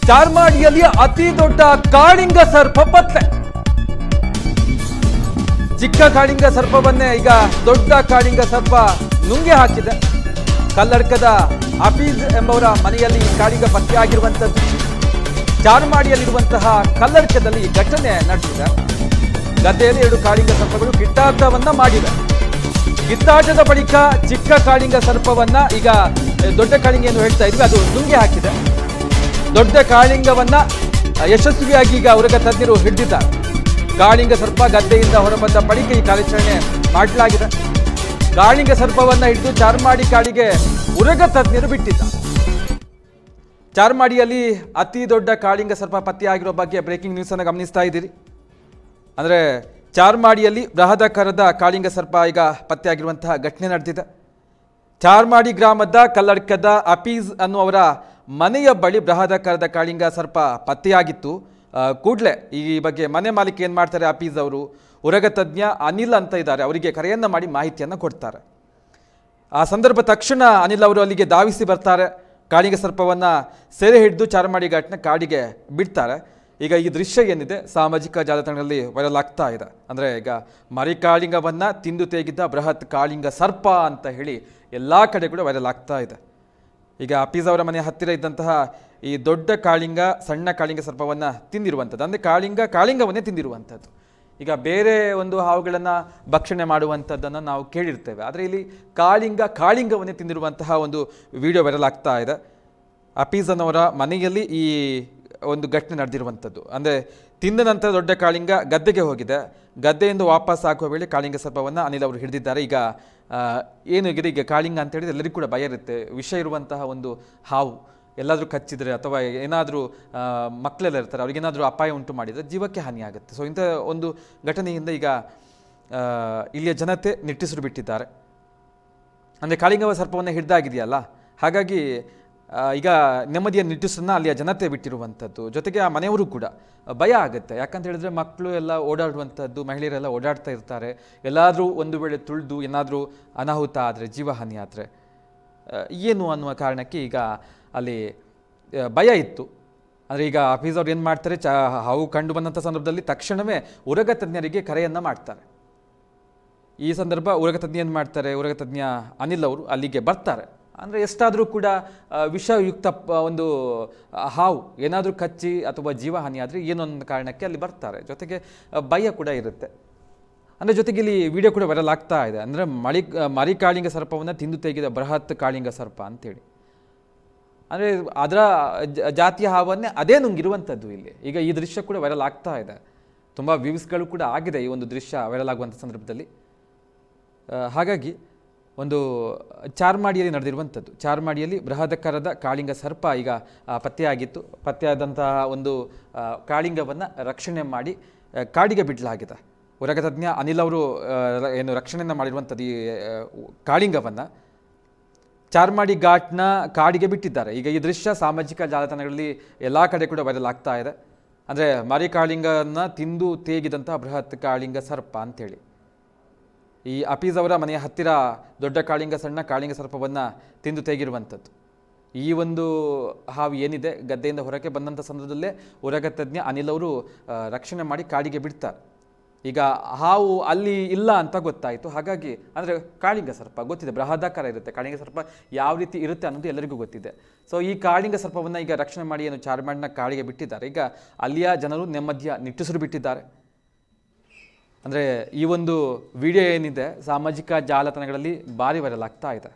ಚಾರ್ಮಾಡಿಯಲ್ಲಿ ಅತಿ ದೊಡ್ಡ ಕಾಳಿಂಗ ಸರ್ಪ ಪತ್ತೆ ಚಿಕ್ಕ ಕಾಳಿಂಗ ಸರ್ಪವನ್ನೇ ಈಗ ದೊಡ್ಡ ಕಾಳಿಂಗ ಸರ್ಪ ನುಂಗೆ ಹಾಕಿದೆ ಕಲ್ಲಡ್ಕದ ಹಫೀಜ್ ಎಂಬವರ ಮನೆಯಲ್ಲಿ ಈ ಕಾಳಿಂಗ ಪತ್ತೆಯಾಗಿರುವಂಥದ್ದು ಚಾರ್ಮಾಡಿಯಲ್ಲಿರುವಂತಹ ಕಲ್ಲಡ್ಕದಲ್ಲಿ ಈ ಘಟನೆ ನಡೆದಿದೆ ಗದ್ದೆಯಲ್ಲಿ ಎರಡು ಕಾಳಿಂಗ ಸರ್ಪಗಳು ಕಿತ್ತಾಟವನ್ನ ಮಾಡಿವೆ ಕಿತ್ತಾಟದ ಬಳಿಕ ಚಿಕ್ಕ ಕಾಳಿಂಗ ಸರ್ಪವನ್ನ ಈಗ ಎ, ದೊಡ್ಡ ಕಾಳಿಂಗ ಏನು ಹೇಳ್ತಾ ಇದ್ವಿ ಅದು ನುಂಗಿ ಹಾಕಿದೆ ದೊಡ್ಡ ಕಾಳಿಂಗವನ್ನ ಅ, ಯಶಸ್ವಿಯಾಗಿ ಈಗ ಅವರಗ ತಜ್ಞರು ಹಿಡಿದಿದ್ದಾರೆ ಕಾಳಿಂಗ ಸರ್ಪ ಗದ್ದೆಯಿಂದ ಹೊರಬಂದ ಬಳಿಕ ಈ ಕಾರ್ಯಾಚರಣೆ ಮಾಡಲಾಗಿದೆ ಕಾಳಿಂಗ ಸರ್ಪವನ್ನ ಹಿಡಿದು ಚಾರ್ಮಾಡಿ ಕಾಳಿಗೆ ಉರಗ ತಜ್ಞರು ಬಿಟ್ಟಿದ್ದಾರೆ ಚಾರ್ಮಾಡಿಯಲ್ಲಿ ಅತಿ ದೊಡ್ಡ ಕಾಳಿಂಗ ಸರ್ಪ ಪತ್ತೆಯಾಗಿರೋ ಬಗ್ಗೆ ಬ್ರೇಕಿಂಗ್ ನ್ಯೂಸ್ ಅನ್ನು ಗಮನಿಸ್ತಾ ಇದ್ದೀರಿ ಅಂದರೆ ಚಾರ್ಮಾಡಿಯಲ್ಲಿ ಬೃಹದಾಕಾರದ ಕಾಳಿಂಗ ಸರ್ಪ ಈಗ ಪತ್ತೆಯಾಗಿರುವಂತಹ ಘಟನೆ ನಡೆದಿದೆ ಚಾರ್ಮಾಡಿ ಗ್ರಾಮದ ಕಲ್ಲಡ್ಕದ ಅಪೀಸ್ ಅನ್ನುವರ ಮನೆಯ ಬಳಿ ಬೃಹದಾಕಾರದ ಕಾಳಿಂಗ ಸರ್ಪ ಪತ್ತೆಯಾಗಿತ್ತು ಕೂಡಲೇ ಈ ಬಗ್ಗೆ ಮನೆ ಮಾಲೀಕ ಏನು ಮಾಡ್ತಾರೆ ಅಪೀಸ್ ಅವರು ಉರಗ ತಜ್ಞ ಅನಿಲ್ ಅಂತ ಇದ್ದಾರೆ ಅವರಿಗೆ ಕರೆಯನ್ನು ಮಾಡಿ ಮಾಹಿತಿಯನ್ನು ಕೊಡ್ತಾರೆ ಆ ಸಂದರ್ಭ ತಕ್ಷಣ ಅನಿಲ್ ಅವರು ಅಲ್ಲಿಗೆ ಧಾವಿಸಿ ಬರ್ತಾರೆ ಕಾಳಿಂಗ ಸರ್ಪವನ್ನು ಸೆರೆ ಹಿಡಿದು ಚಾರ್ಮಾಡಿ ಘಾಟ್ನ ಕಾಡಿಗೆ ಬಿಡ್ತಾರೆ ಈಗ ಈ ದೃಶ್ಯ ಏನಿದೆ ಸಾಮಾಜಿಕ ಜಾಲತಾಣಗಳಲ್ಲಿ ವೈರಲ್ ಆಗ್ತಾ ಇದೆ ಅಂದರೆ ಈಗ ಮರಿ ಕಾಳಿಂಗವನ್ನು ತಿಂದು ತೆಗೆದ ಬೃಹತ್ ಕಾಳಿಂಗ ಸರ್ಪ ಅಂತ ಹೇಳಿ ಎಲ್ಲ ಕಡೆ ಕೂಡ ವೈರಲ್ ಆಗ್ತಾ ಇದೆ ಈಗ ಅಪೀಸ್ ಅವರ ಮನೆ ಹತ್ತಿರ ಇದ್ದಂತಹ ಈ ದೊಡ್ಡ ಕಾಳಿಂಗ ಸಣ್ಣ ಕಾಳಿಂಗ ಸರ್ಪವನ್ನು ತಿಂದಿರುವಂಥದ್ದು ಅಂದರೆ ಕಾಳಿಂಗ ಕಾಳಿಂಗವನ್ನೇ ತಿಂದಿರುವಂಥದ್ದು ಈಗ ಬೇರೆ ಒಂದು ಹಾವುಗಳನ್ನು ಭಕ್ಷಣೆ ಮಾಡುವಂಥದ್ದನ್ನು ನಾವು ಕೇಳಿರ್ತೇವೆ ಆದರೆ ಇಲ್ಲಿ ಕಾಳಿಂಗ ಕಾಳಿಂಗವನ್ನೇ ತಿಂದಿರುವಂತಹ ಒಂದು ವಿಡಿಯೋ ವೈರಲ್ ಆಗ್ತಾ ಇದೆ ಅಪೀಸನವರ ಮನೆಯಲ್ಲಿ ಈ ಒಂದು ಘಟನೆ ನಡೆದಿರುವಂಥದ್ದು ಅಂದರೆ ತಿಂದ ನಂತರ ದೊಡ್ಡ ಕಾಳಿಂಗ ಗದ್ದೆಗೆ ಹೋಗಿದೆ ಗದ್ದೆಯಿಂದ ವಾಪಸ್ ಹಾಕುವ ವೇಳೆ ಕಾಳಿಂಗ ಸರ್ಪವನ್ನು ಅನಿಲ್ ಅವರು ಹಿಡಿದಿದ್ದಾರೆ ಈಗ ಆ, ಏನಾಗಿದೆ ಈಗ ಕಾಳಿಂಗ ಅಂತ ಹೇಳಿದ್ರೆ ಎಲ್ಲರಿಗೂ ಕೂಡ ಭಯ ಇರುತ್ತೆ ವಿಷ ಇರುವಂತಹ ಒಂದು ಹಾವು ಎಲ್ಲಾದರೂ ಕಚ್ಚಿದ್ರೆ ಅಥವಾ ಏನಾದರೂ ಮಕ್ಕಳೆಲ್ಲ ಇರ್ತಾರೆ ಅವ್ರಿಗೇನಾದರೂ ಅಪಾಯ ಉಂಟು ಮಾಡಿದರೆ ಜೀವಕ್ಕೆ ಹಾನಿಯಾಗುತ್ತೆ ಸೊ ಇಂಥ ಒಂದು ಘಟನೆಯಿಂದ ಈಗ ಆ, ಇಲ್ಲಿಯ ಜನತೆ ನಿಟ್ಟುಸಿರು ಬಿಟ್ಟಿದ್ದಾರೆ ಅಂದರೆ ಕಾಳಿಂಗವ ಸರ್ಪವನ್ನು ಹಿಡ್ದಾಗಿದೆಯಲ್ಲ ಹಾಗಾಗಿ ಆ, ಈಗ ನೆಮ್ಮದಿಯ ನಿಟ್ಟುಸನ್ನು ಅಲ್ಲಿಯ ಜನತೆ ಬಿಟ್ಟಿರುವಂಥದ್ದು ಜೊತೆಗೆ ಆ ಮನೆಯವರು ಕೂಡ ಭಯ ಆಗುತ್ತೆ ಯಾಕಂತ ಹೇಳಿದ್ರೆ ಮಕ್ಕಳು ಎಲ್ಲ ಓಡಾಡುವಂಥದ್ದು ಮಹಿಳೆಯರೆಲ್ಲ ಓಡಾಡ್ತಾ ಇರ್ತಾರೆ ಎಲ್ಲಾದರೂ ಒಂದು ವೇಳೆ ತುಳಿದು ಏನಾದರೂ ಅನಾಹುತ ಆದರೆ ಜೀವಹಾನಿ ಆದರೆ ಏನು ಅನ್ನುವ ಕಾರಣಕ್ಕೆ ಈಗ ಅಲ್ಲಿ ಆ, ಭಯ ಇತ್ತು ಅಂದರೆ ಈಗ ಆಫೀಸ್ ಅವ್ರು ಏನು ಮಾಡ್ತಾರೆ ಚ ಹಾವು ಕಂಡು ಬಂದಂಥ ಸಂದರ್ಭದಲ್ಲಿ ತಕ್ಷಣವೇ ಉರಗ ತಜ್ಞರಿಗೆ ಕರೆಯನ್ನು ಮಾಡ್ತಾರೆ ಈ ಸಂದರ್ಭ ಉರಗ ತಜ್ಞ ಏನು ಮಾಡ್ತಾರೆ ಉರಗ ತಜ್ಞ ಅನಿಲ್ ಅವರು ಅಲ್ಲಿಗೆ ಬರ್ತಾರೆ ಅಂದರೆ ಎಷ್ಟಾದರೂ ಕೂಡ ಆ, ವಿಷಯುಕ್ತ ಪ- ಒಂದು ಆ, ಹಾವು ಏನಾದರೂ ಕಚ್ಚಿ ಅಥವಾ ಜೀವಹಾನಿ ಆದರೆ ಏನೊಂದು ಕಾರಣಕ್ಕೆ ಅಲ್ಲಿ ಬರ್ತಾರೆ ಜೊತೆಗೆ ಆ, ಭಯ ಕೂಡ ಇರುತ್ತೆ ಅಂದರೆ ಜೊತೆಗೆ ಇಲ್ಲಿ ವಿಡಿಯೋ ಕೂಡ ವೈರಲ್ ಆಗ್ತಾ ಇದೆ ಅಂದರೆ ಮಳಿ ಮರಿ ಕಾಳಿಂಗ ಸರ್ಪವನ್ನು ತಿಂದು ತೆಗೆದ ಬೃಹತ್ ಕಾಳಿಂಗ ಸರ್ಪ ಅಂತೇಳಿ ಅಂದರೆ ಅದರ ಜ- ಜಾತಿಯ ಹಾವನ್ನೇ ಅದೇ ನುಂಗಿರುವಂಥದ್ದು ಇಲ್ಲಿ ಈಗ ಈ ದೃಶ್ಯ ಕೂಡ ವೈರಲ್ ಆಗ್ತಾ ಇದೆ ತುಂಬ ವ್ಯೂಸ್ಗಳು ಕೂಡ ಆಗಿದೆ ಈ ಒಂದು ದೃಶ್ಯ ವೈರಲ್ ಆಗುವಂಥ ಸಂದರ್ಭದಲ್ಲಿ ಆ, ಹಾಗಾಗಿ ಒಂದು ಚಾರ್ಮಾಡಿಯಲ್ಲಿ ನಡೆದಿರುವಂಥದ್ದು ಚಾರ್ಮಾಡಿಯಲ್ಲಿ ಬೃಹದಕರದ ಕಾಳಿಂಗ ಸರ್ಪ ಈಗ ಆ, ಪತ್ತೆಯಾಗಿತ್ತು ಪತ್ತೆಯಾದಂತಹ ಒಂದು ಆ, ಕಾಳಿಂಗವನ್ನು ರಕ್ಷಣೆ ಮಾಡಿ ಆ, ಕಾಡಿಗೆ ಬಿಡಲಾಗಿದೆ ಉರಗ ತಜ್ಞ ಅನಿಲ್ ಅವರು ಆ, ರ- ಏನು ರಕ್ಷಣೆಯನ್ನು ಮಾಡಿರುವಂಥದ್ದು ಈ ಆ, ಕಾಳಿಂಗವನ್ನು ಚಾರ್ಮಾಡಿ ಘಾಟ್ನ ಕಾಡಿಗೆ ಬಿಟ್ಟಿದ್ದಾರೆ ಈಗ ಈ ದೃಶ್ಯ ಸಾಮಾಜಿಕ ಜಾಲತಾಣಗಳಲ್ಲಿ ಎಲ್ಲ ಕಡೆ ಕೂಡ ವೈರಲ್ ಆಗ್ತಾ ಇದೆ ಅಂದರೆ ಮರಿ ಕಾಳಿಂಗನ ತಿಂದು ತೇಗಿದಂತಹ ಬೃಹತ್ ಕಾಳಿಂಗ ಸರ್ಪ ಅಂತೇಳಿ ಈ ಅಪೀಸ್ ಅವರ ಮನೆಯ ಹತ್ತಿರ ದೊಡ್ಡ ಕಾಳಿಂಗ ಸಣ್ಣ ಕಾಳಿಂಗ ಸರ್ಪವನ್ನು ತಿಂದು ತೆಗಿರುವಂಥದ್ದು ಈ ಒಂದು ಹಾವು ಏನಿದೆ ಗದ್ದೆಯಿಂದ ಹೊರಗೆ ಬಂದಂಥ ಸಂದರ್ಭದಲ್ಲೇ ಉರಗ ತಜ್ಞ ಅನಿಲ್ ಅವರು ಆ, ರಕ್ಷಣೆ ಮಾಡಿ ಕಾಡಿಗೆ ಬಿಡ್ತಾರೆ ಈಗ ಹಾವು ಅಲ್ಲಿ ಇಲ್ಲ ಅಂತ ಗೊತ್ತಾಯಿತು ಹಾಗಾಗಿ ಅಂದರೆ ಕಾಳಿಂಗ ಸರ್ಪ ಗೊತ್ತಿದೆ ಬೃಹದಾಕಾರ ಇರುತ್ತೆ ಕಾಳಿಂಗ ಸರ್ಪ ಯಾವ ರೀತಿ ಇರುತ್ತೆ ಅನ್ನೋದು ಎಲ್ಲರಿಗೂ ಗೊತ್ತಿದೆ ಸೊ ಈ ಕಾಳಿಂಗ ಸರ್ಪವನ್ನು ಈಗ ರಕ್ಷಣೆ ಮಾಡಿ ಏನು ಚಾರ್ಮಾಡಿನ ಕಾಡಿಗೆ ಬಿಟ್ಟಿದ್ದಾರೆ ಈಗ ಅಲ್ಲಿಯ ಜನರು ನೆಮ್ಮದಿಯ ನಿಟ್ಟುಸಿರು ಬಿಟ್ಟಿದ್ದಾರೆ ಅಂದರೆ ಈ ಒಂದು ವಿಡಿಯೋ ಏನಿದೆ ಸಾಮಾಜಿಕ ಜಾಲತಾಣಗಳಲ್ಲಿ ಭಾರಿ ವೈರಲ್ ಆಗ್ತಾ ಇದೆ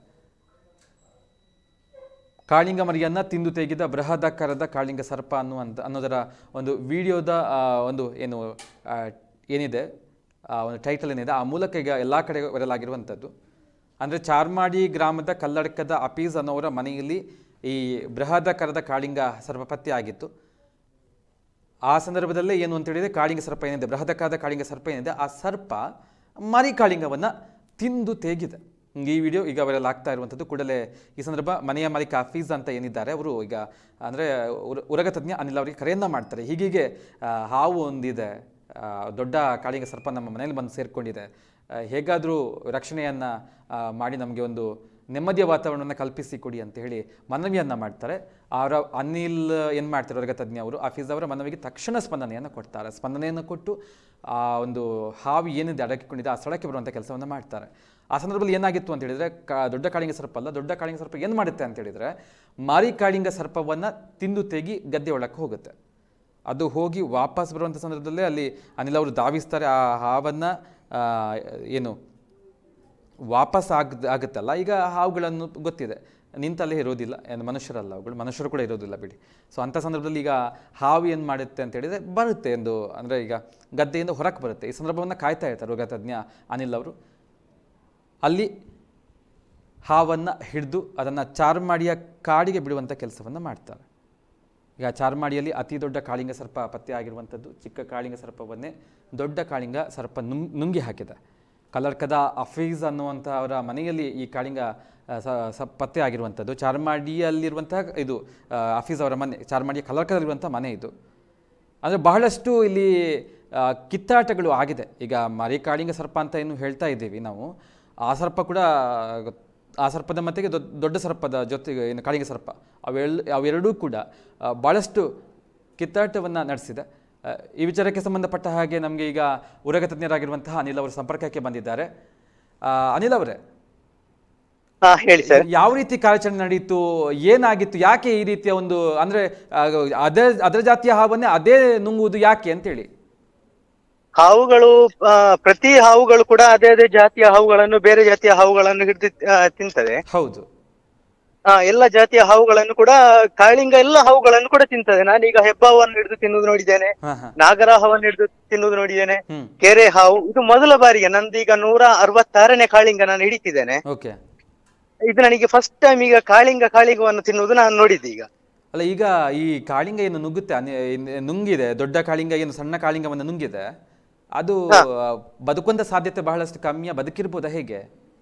ಕಾಳಿಂಗ ಮರಿಯನ್ನ ತಿಂದು ತೆಗೆದ ಬೃಹದಾಕಾರದ ಕಾಳಿಂಗ ಸರ್ಪ ಅನ್ನುವಂಥ ಅನ್ನೋದರ ಒಂದು ವಿಡಿಯೋದ ಆ, ಒಂದು ಏನು ಆ, ಏನಿದೆ ಆ ಒಂದು ಟೈಟಲ್ ಏನಿದೆ ಆ ಮೂಲಕ ಈಗ ಎಲ್ಲ ಕಡೆ ವೈರಲ್ ಆಗಿರುವಂಥದ್ದು ಅಂದರೆ ಚಾರ್ಮಾಡಿ ಗ್ರಾಮದ ಕಲ್ಲಡ್ಕದ ಅಪೀಸ್ ಅನ್ನೋರ ಮನೆಯಲ್ಲಿ ಈ ಬೃಹದಾಕಾರದ ಕಾಳಿಂಗ ಸರ್ಪ ಪತ್ತೆ ಆಗಿತ್ತು ಆ ಸಂದರ್ಭದಲ್ಲೇ ಏನು ಅಂತ ಹೇಳಿದ್ರೆ ಕಾಳಿಂಗ ಸರ್ಪ ಏನಿದೆ ಬೃಹದಕ್ಕಾದ ಕಾಳಿಂಗ ಸರ್ಪ ಏನಿದೆ ಆ ಸರ್ಪ ಮರಿ ಕಾಳಿಂಗವನ್ನು ತಿಂದು ತೆಗಿದೆ ಈ ವಿಡಿಯೋ ಈಗ ಅವರೆಲ್ಲ ಆಗ್ತಾ ಇರುವಂಥದ್ದು ಕೂಡಲೇ ಈ ಸಂದರ್ಭ ಮನೆಯ ಮಾಲೀಕ ಹಫೀಸ್ ಅಂತ ಏನಿದ್ದಾರೆ ಅವರು ಈಗ ಅಂದರೆ ಉರಗ ತಜ್ಞ ಅನಿಲ್ ಅವರಿಗೆ ಕರೆಯನ್ನ ಮಾಡ್ತಾರೆ ಹೀಗೀಗೆ ಆ, ಹಾವು ಒಂದಿದೆ ಆ, ದೊಡ್ಡ ಕಾಳಿಂಗ ಸರ್ಪ ನಮ್ಮ ಮನೆಯಲ್ಲಿ ಬಂದು ಸೇರಿಕೊಂಡಿದೆ ಹೇಗಾದರೂ ರಕ್ಷಣೆಯನ್ನು ಮಾಡಿ ನಮಗೆ ಒಂದು ನೆಮ್ಮದಿಯ ವಾತಾವರಣವನ್ನು ಕಲ್ಪಿಸಿ ಕೊಡಿ ಅಂತ ಹೇಳಿ ಮನವಿಯನ್ನು ಮಾಡ್ತಾರೆ ಅವರ ಅನಿಲ್ ಏನು ಮಾಡ್ತಾರೆ ವರ್ಗ ತಜ್ಞ ಅವರು ಆಫೀಸ್ ಅವರ ಮನವಿಗೆ ತಕ್ಷಣ ಸ್ಪಂದನೆಯನ್ನು ಕೊಡ್ತಾರೆ ಸ್ಪಂದನೆಯನ್ನು ಕೊಟ್ಟು ಆ ಒಂದು ಹಾವು ಏನಿದೆ ಅಡಗಿಕೊಂಡಿದೆ ಆ ಸ್ಥಳಕ್ಕೆ ಬರುವಂಥ ಕೆಲಸವನ್ನು ಮಾಡ್ತಾರೆ ಆ ಸಂದರ್ಭದಲ್ಲಿ ಏನಾಗಿತ್ತು ಅಂತ ಹೇಳಿದ್ರೆ ಕಾ ದೊಡ್ಡ ಕಾಳಿಂಗ ಸರ್ಪ ಅಲ್ಲ ದೊಡ್ಡ ಕಾಳಿಂಗ ಸರ್ಪ ಏನು ಮಾಡುತ್ತೆ ಅಂತ ಹೇಳಿದ್ರೆ ಮಾರಿ ಕಾಳಿಂಗ ಸರ್ಪವನ್ನು ತಿಂದು ತೆಗಿ ಗದ್ದೆ ಒಳಕ್ಕೆ ಹೋಗುತ್ತೆ ಅದು ಹೋಗಿ ವಾಪಸ್ ಬರುವಂಥ ಸಂದರ್ಭದಲ್ಲೇ ಅಲ್ಲಿ ಅನಿಲ್ ಅವರು ಧಾವಿಸ್ತಾರೆ ಆ ಹಾವನ್ನು ಏನು ವಾಪಸ್ ಆಗ್ ಆಗುತ್ತಲ್ಲ ಈಗ ಹಾವುಗಳನ್ನು ಗೊತ್ತಿದೆ ನಿಂತಲ್ಲೇ ಇರೋದಿಲ್ಲ ಏನು ಮನುಷ್ಯರಲ್ಲ ಅವುಗಳು ಮನುಷ್ಯರು ಕೂಡ ಇರೋದಿಲ್ಲ ಬಿಡಿ ಸೊ ಅಂಥ ಸಂದರ್ಭದಲ್ಲಿ ಈಗ ಹಾವು ಏನು ಮಾಡುತ್ತೆ ಅಂತ ಹೇಳಿದರೆ ಬರುತ್ತೆ ಎಂದು ಅಂದರೆ ಈಗ ಗದ್ದೆಯಿಂದ ಹೊರಕ್ಕೆ ಬರುತ್ತೆ ಈ ಸಂದರ್ಭವನ್ನು ಕಾಯ್ತಾ ಇರ್ತಾರೆ ರೋಗ ತಜ್ಞ ಅನಿಲ್ ಅವರು ಅಲ್ಲಿ ಹಾವನ್ನು ಹಿಡಿದು ಅದನ್ನು ಚಾರ್ಮಾಡಿಯ ಕಾಡಿಗೆ ಬಿಡುವಂಥ ಕೆಲಸವನ್ನು ಮಾಡ್ತಾರೆ ಈಗ ಚಾರ್ಮಾಡಿಯಲ್ಲಿ ಅತಿ ದೊಡ್ಡ ಕಾಳಿಂಗ ಸರ್ಪ ಪತ್ತೆ ಆಗಿರುವಂಥದ್ದು ಚಿಕ್ಕ ಕಾಳಿಂಗ ಸರ್ಪವನ್ನೇ ದೊಡ್ಡ ಕಾಳಿಂಗ ಸರ್ಪ ನುಂಗ್ ನುಂಗಿ ಹಾಕಿದೆ ಕಲರ್ಕದ ಅಫೀಸ್ ಅನ್ನುವಂಥ ಅವರ ಮನೆಯಲ್ಲಿ ಈ ಕಾಳಿಂಗ ಆ, ಸ ಸ ಪತ್ತೆ ಆಗಿರುವಂಥದ್ದು ಚಾರ್ಮಾಡಿಯಲ್ಲಿರುವಂತಹ ಇದು ಆ, ಅಫೀಸ್ ಅವರ ಮನೆ ಚಾರ್ಮಾಡಿಯ ಕಲರ್ಕದಲ್ಲಿರುವಂಥ ಮನೆ ಇದು ಅಂದರೆ ಬಹಳಷ್ಟು ಇಲ್ಲಿ ಆ, ಕಿತ್ತಾಟಗಳು ಆಗಿದೆ ಈಗ ಮರಿ ಕಾಳಿಂಗ ಸರ್ಪ ಅಂತ ಏನು ಹೇಳ್ತಾ ಇದ್ದೀವಿ ನಾವು ಆ ಸರ್ಪ ಕೂಡ ಆ ಸರ್ಪದ ಮತ್ತಿಗೆ ದೊಡ್ಡ ದೊಡ್ಡ ಸರ್ಪದ ಜೊತೆಗೆ ಏನು ಕಾಳಿಂಗ ಸರ್ಪ ಅವೆಲ್ ಅವೆರಡೂ ಕೂಡ ಆ, ಭಾಳಷ್ಟು ಕಿತ್ತಾಟವನ್ನು ನಡೆಸಿದೆ ಆ, ಈ ವಿಚಾರಕ್ಕೆ ಸಂಬಂಧಪಟ್ಟ ಹಾಗೆ ನಮಗೆ ಈಗ ಉರಗ ತಜ್ಞರಾಗಿರುವಂತಹ ಅನಿಲ್ ಅವರು ಸಂಪರ್ಕಕ್ಕೆ ಬಂದಿದ್ದಾರೆ ಆ, ಅನಿಲ್ ಅವರೇ ಹಾ ಹೇಳಿ ಸರ್ ಯಾವ ರೀತಿ ಕಾರ್ಯಾಚರಣೆ ನಡೀತು ಏನಾಗಿತ್ತು ಯಾಕೆ ಈ ರೀತಿಯ ಒಂದು ಅಂದ್ರೆ ಆ, ಅದೇ ಅದರ ಜಾತಿಯ ಹಾವನ್ನೇ ಅದೇ ನುಂಗುವುದು ಯಾಕೆ ಅಂತೇಳಿ ಹಾವುಗಳು ಆ, ಪ್ರತಿ ಹಾವುಗಳು ಕೂಡ ಅದೇ ಅದೇ ಜಾತಿಯ ಹಾವುಗಳನ್ನು ಬೇರೆ ಜಾತಿಯ ಹಾವುಗಳನ್ನು ಹಿಡಿದು ತಿಂತದೆ ಹೌದು ಆ, ಎಲ್ಲ ಜಾತಿಯ ಹಾವುಗಳನ್ನು ಕೂಡ ಕಾಳಿಂಗ ಎಲ್ಲ ಹಾವುಗಳನ್ನು ಕೂಡ ತಿಂತದೆ ನಾನೀಗ ಹೆಬ್ಬಾವನ್ನು ಹಿಡಿದು ತಿನ್ನುವುದು ನೋಡಿದ್ದೇನೆ ಹಾ ಹಾ ನಾಗರಹಾವನ್ನು ಹಿಡಿದು ತಿನ್ನುವುದು ನೋಡಿದ್ದೇನೆ ಹ್ಮ್ ಕೆರೆ ಹಾವು ಇದು ಮೊದಲ ಬಾರಿಗೆ ನಂದೀಗ ನೂರ ಅರವತ್ತಾರನೇ ಕಾಳಿಂಗ ನಾನು ಹಿಡಿತಿದ್ದೇನೆ ಓಕೆ ಇದು ನನಗೆ ಫಸ್ಟ್ ಟೈಮ್ ಈಗ ಕಾಳಿಂಗ ಕಾಳಿಂಗವನ್ನು ತಿನ್ನುವುದು ನಾನು ನೋಡಿದ್ದೆ ಈಗ ಅಲ್ಲ ಈಗ ಈ ಕಾಳಿಂಗ ಏನು ನುಗ್ಗುತ್ತೆ ಅನೆ- ಇನ್- ನುಂಗಿದೆ ದೊಡ್ಡ ಕಾಳಿಂಗ ಏನು ಸಣ್ಣ ಕಾಳಿಂಗವನ್ನು ನುಂಗಿದೆ ಅದು ಬದುಕುವಂತ ಸಾಧ್ಯತೆ ಬಹಳಷ್ಟು ಕಮ್ಮಿಯ ಬದುಕಿರ್ಬೋದಾ ಹೇಗೆ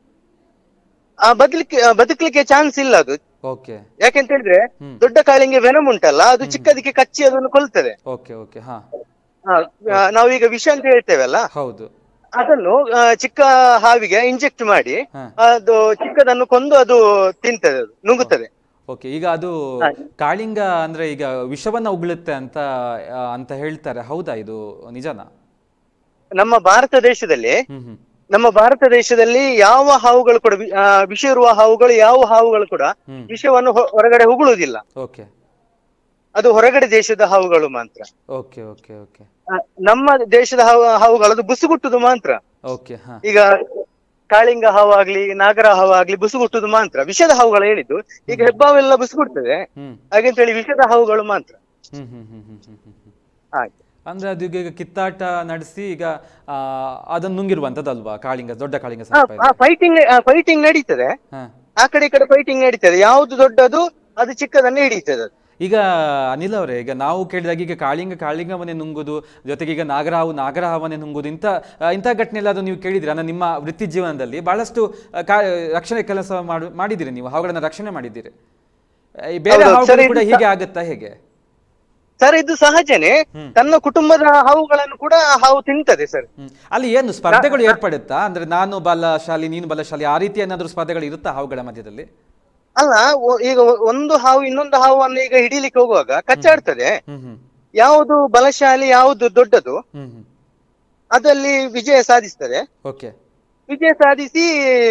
ಆ ಬದುಕಲಿಕ್ಕೆ ಆ, ಬದುಕಲಿಕ್ಕೆ ಚಾನ್ಸ್ ಇಲ್ಲ ಅದು ಓಕೆ ಯಾಕೆಂತ ಹೇಳಿದ್ರೆ ಹ್ಮ್. ದೊಡ್ಡ ಕಾಳಿಂಗೆ ವೆನಮ್ ಉಂಟಲ್ಲ ಅದು ಚಿಕ್ಕದಕ್ಕೆ ಕಚ್ಚಿ ಅದನ್ನು ಕೊಲ್ತದೆ ಓಕೆ ಓಕೆ ಹಾ ಆ, ಆ, ನಾವೀಗ ವಿಷ ಅಂತ ಹೇಳ್ತೇವಲ್ಲ ಹೌದು ಅದನ್ನು ಆ, ಚಿಕ್ಕ ಹಾವಿಗೆ ಇಂಜೆಕ್ಟ್ ಮಾಡಿ ಹಾ. ಅದು ಚಿಕ್ಕದನ್ನು ಕೊಂದು ಅದು ತಿಂತದೆ ಅದು ನುಂಗುತ್ತದೆ ಓಕೆ ಈಗ ಅದು ಕಾಳಿಂಗ ಅಂದ್ರೆ ಈಗ ವಿಷವನ್ನ ಉಗುಳುತ್ತೆ ಅಂತ ಆ, ಅಂತ ಹೇಳ್ತಾರೆ ಹೌದಾ ಇದು ನಿಜನಾ ನಮ್ಮ ಭಾರತ ದೇಶದಲ್ಲಿ ಹ್ಮ್ ಹ್ಮ್ ನಮ್ಮ ಭಾರತ ದೇಶದಲ್ಲಿ ಯಾವ ಹಾವುಗಳು ಕೂಡ ವಿ- ಆ, ವಿಷ ಇರುವ ಹಾವುಗಳು ಯಾವ ಹಾವುಗಳು ಕೂಡ ಹ್ಮ್ ವಿಷವನ್ನು ಹೊ- ಹೊರಗಡೆ ಉಗುಳುವುದಿಲ್ಲ ಓಕೆ ಅದು ಹೊರಗಡೆ ದೇಶದ ಹಾವುಗಳು ಮಾತ್ರ ಓಕೆ ಓಕೆ ಓಕೆ ಆ, ನಮ್ಮ ದೇಶದ ಹಾವು ಹಾವುಗಳು ಅದು ಬುಸುಗುಟ್ಟುದು ಮಾತ್ರ ಓಕೆ ಹಾ ಈಗ ಕಾಳಿಂಗ ಹಾವು ಆಗ್ಲಿ ನಾಗರ ಹಾವು ಆಗ್ಲಿ ಬುಸುಗುಟ್ಟುದು ಮಾತ್ರ ವಿಷದ ಹಾವುಗಳು ಹೇಳಿದ್ದು ಈಗ ಹೆಬ್ಬಾವೆಲ್ಲ ಬುಸುಗುಡ್ತದೆ ಹ್ಮ್ ಹಾಗಂತ ಹೇಳಿ ವಿಷದ ಹಾವುಗಳು ಮಾತ್ರ ಹ್ಮ್ ಹ್ಮ್ ಹ್ಮ್ ಹ್ಮ್ ಹ್ಮ್ ಹ್ಮ್ ಹ್ಮ್. ಹಾಗೆ ಅಂದ್ರೆ ಅದು ಈಗ ಈಗ ಕಿತ್ತಾಟ ನಡೆಸಿ ಈಗ ಆ, ಅದನ್ನು ನುಂಗಿರುವಂತದ್ದಲ್ವಾ ಕಾಳಿಂಗ ದೊಡ್ಡ ಕಾಳಿಂಗ ಸರ್ಪ ಇದು. ಫೈಟಿಂಗ್ ಫೈಟಿಂಗ್ ನಡೀತದೆ ಹಾ ಆ ಕಡೆ ಈ ಕಡೆ ಫೈಟಿಂಗ್ ನಡೀತದೆ ಯಾವ್ದು ದೊಡ್ಡದು ಅದು ಚಿಕ್ಕದನ್ನೇ ಹಿಡಿತದೆ ಅದು ಈಗ ಅನಿಲ್ ಅವರೇ ಈಗ ನಾವು ಕೇಳಿದಾಗ ಈಗ ಕಾಳಿಂಗ ಕಾಳಿಂಗವನ್ನೇ ನುಂಗುದು ಜೊತೆಗೆ ಈಗ ನಾಗರಹಾವು ನಾಗರಹಾವನ್ನೇ ನುಂಗುದು ಇಂಥ ಆ, ಇಂಥ ಘಟನೆ ಎಲ್ಲ ಅದು ನೀವು ಕೇಳಿದ್ರಿ ಅಂದ್ರೆ ನಿಮ್ಮ ವೃತ್ತಿ ಜೀವನದಲ್ಲಿ ಬಹಳಷ್ಟು ಆ, ಕಾ ರಕ್ಷಣೆ ಕೆಲಸ ಮಾಡು ಮಾಡಿದ್ದೀರಿ ನೀವು ಹಾವುಗಳನ್ನ ರಕ್ಷಣೆ ಮಾಡಿದ್ದೀರಿ ಆ, ಈ ಬೇರೆ ಹೌದು, ಹಾವುಗಳು ಸರಿ, ಕೂಡ ಇದು ಹೀಗೆ ಆಗುತ್ತಾ ಹೇಗೆ ಸರ್ ಇದು ಸಹಜನೇ ತನ್ನ ಕುಟುಂಬದ ಹಾವುಗಳನ್ನು ಕೂಡ ಹಾವು ತಿಂತದೆ ಸರ್ ಹ್ಮ್. ಅಲ್ಲಿ ಏನು ಸ್ಪರ್ಧೆಗಳು ಏರ್ಪಡುತ್ತಾ ಅಂದ್ರೆ ನಾನು ಬಲಶಾಲಿ ನೀನು ಬಲಶಾಲಿ ಆ ರೀತಿ ಏನಾದರೂ ಸ್ಪರ್ಧೆಗಳು ಇರುತ್ತಾ ಹಾವುಗಳ ಮಧ್ಯದಲ್ಲಿ ಅಲ್ಲ ಒ- ಈಗ ಒ- ಒಂದು ಹಾವು ಇನ್ನೊಂದು ಹಾವನ್ನು ಈಗ ಹಿಡಿಲಿಕ್ಕೆ ಹೋಗುವಾಗ ಕಚ್ಚಾಡ್ತದೆ ಹ್ಮ್ ಹ್ಮ್ ಯಾವುದು ಬಲಶಾಲಿ ಯಾವುದು ದೊಡ್ಡದು ಹ್ಮ್ ಹ್ಮ್ ಅದಲ್ಲಿ ವಿಜಯ ಸಾಧಿಸ್ತದೆ ಓಕೆ ವಿಜಯ ಸಾಧಿಸಿ